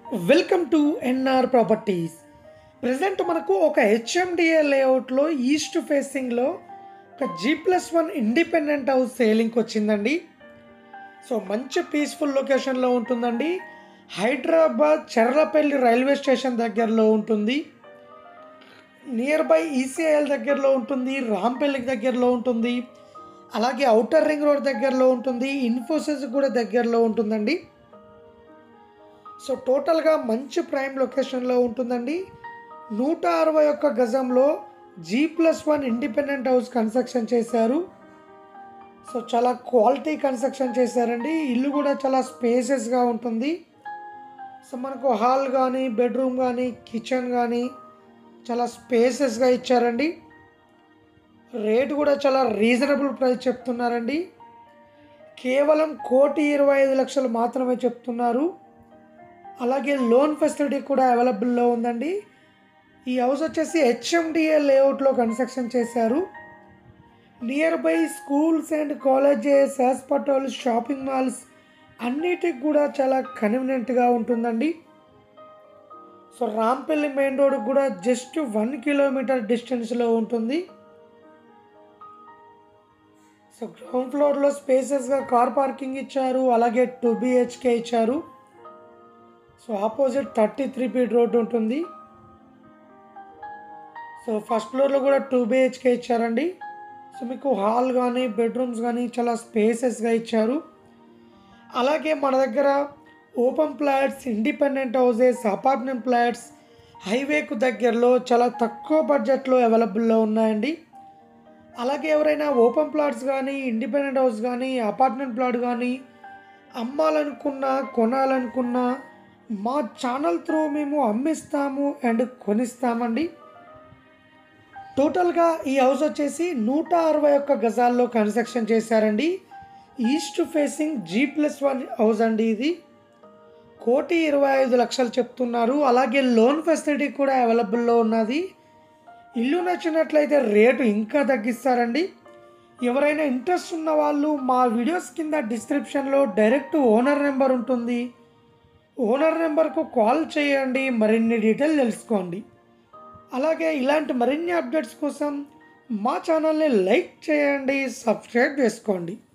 welcome to N R properties present మనకు ఒక HMDA లేఅవుట్లో ఈస్ట్ ఫేసింగ్లో ఒక G plus one independent house సేలింగ్కి వచ్చిందండి సో మంచి పీస్ఫుల్ లొకేషన్లో ఉంటుందండి హైదరాబాద్ చెర్లపల్లి రైల్వే స్టేషన్ దగ్గరలో ఉంటుంది నియర్ బై ఈసీఐఎల్ దగ్గరలో ఉంటుంది రాంపల్లికి దగ్గరలో ఉంటుంది అలాగే అవుటర్ రింగ్ రోడ్ దగ్గరలో ఉంటుంది ఇన్ఫోసిస్ కూడా దగ్గరలో ఉంటుందండి సో టోటల్గా మంచి ప్రైమ్ లొకేషన్లో ఉంటుందండి నూట అరవై ఒక్క గజంలో G plus one independent house construction చేశారు సో చాలా క్వాలిటీ కన్స్ట్రక్షన్ చేశారండి ఇల్లు కూడా చాలా స్పేసెస్గా ఉంటుంది సో మనకు హాల్ కానీ బెడ్రూమ్ కానీ కిచెన్ కానీ చాలా స్పేసెస్గా ఇచ్చారండి రేటు కూడా చాలా రీజనబుల్ ప్రైస్ చెప్తున్నారండి కేవలం కోటి ఇరవై ఐదు లక్షలు మాత్రమే చెప్తున్నారు అలాగే లోన్ ఫెసిలిటీ కూడా అవైలబుల్లో ఉందండి ఈ హౌస్ వచ్చేసి హెచ్ఎండిఏ లేఅవుట్లో కన్స్ట్రక్షన్ చేశారు nearby schools and colleges hospitals shopping malls అన్నిటికి కూడా చాలా కన్వీనియంట్గా ఉంటుందండి సో రాంపల్లి మెయిన్ రోడ్ కూడా జస్ట్ వన్ కిలోమీటర్ డిస్టెన్స్లో ఉంటుంది సో గ్రౌండ్ ఫ్లోర్లో స్పేసెస్గా కార్ పార్కింగ్ ఇచ్చారు అలాగే టూ బిహెచ్కే ఇచ్చారు so opposite thirty three feet road ఉంటుంది సో ఫస్ట్ ఫ్లోర్లో కూడా టూ బిహెచ్కే ఇచ్చారండి సో మీకు హాల్ కానీ బెడ్రూమ్స్ కానీ చాలా స్పేసెస్గా ఇచ్చారు అలాగే మన దగ్గర open flats independent houses apartment flats హైవేకు దగ్గరలో చాలా తక్కువ బడ్జెట్లో అవైలబుల్లో ఉన్నాయండి అలాగే ఎవరైనా ఓపెన్ ప్లాట్స్ కానీ ఇండిపెండెంట్ హౌస్ కానీ అపార్ట్మెంట్ ప్లాట్ కానీ అమ్మాలనుకున్నా కొనాలనుకున్నా మా ఛానల్ త్రూ మేము అమ్మిస్తాము అండ్ కొనిస్తామండి టోటల్గా ఈ హౌస్ వచ్చేసి నూట అరవై ఒక్క గజాల్లో కన్స్ట్రక్షన్ చేశారండి east facing G plus one house అండి ఇది కోటి ఇరవై ఐదు లక్షలు చెప్తున్నారు అలాగే లోన్ ఫెసిలిటీ కూడా అవైలబుల్లో ఉన్నది ఇల్లు నచ్చినట్లయితే రేటు ఇంకా తగ్గిస్తారండి ఎవరైనా ఇంట్రెస్ట్ ఉన్న వాళ్ళు మా వీడియోస్ కింద డిస్క్రిప్షన్లో డైరెక్ట్ ఓనర్ నెంబర్ ఉంటుంది ఓనర్ నెంబర్కు కాల్ చేయండి మరిన్ని డీటెయిల్ తెలుసుకోండి అలాగే ఇలాంటి మరిన్ని అప్డేట్స్ కోసం మా ఛానల్ని లైక్ చేయండి సబ్స్క్రైబ్ చేసుకోండి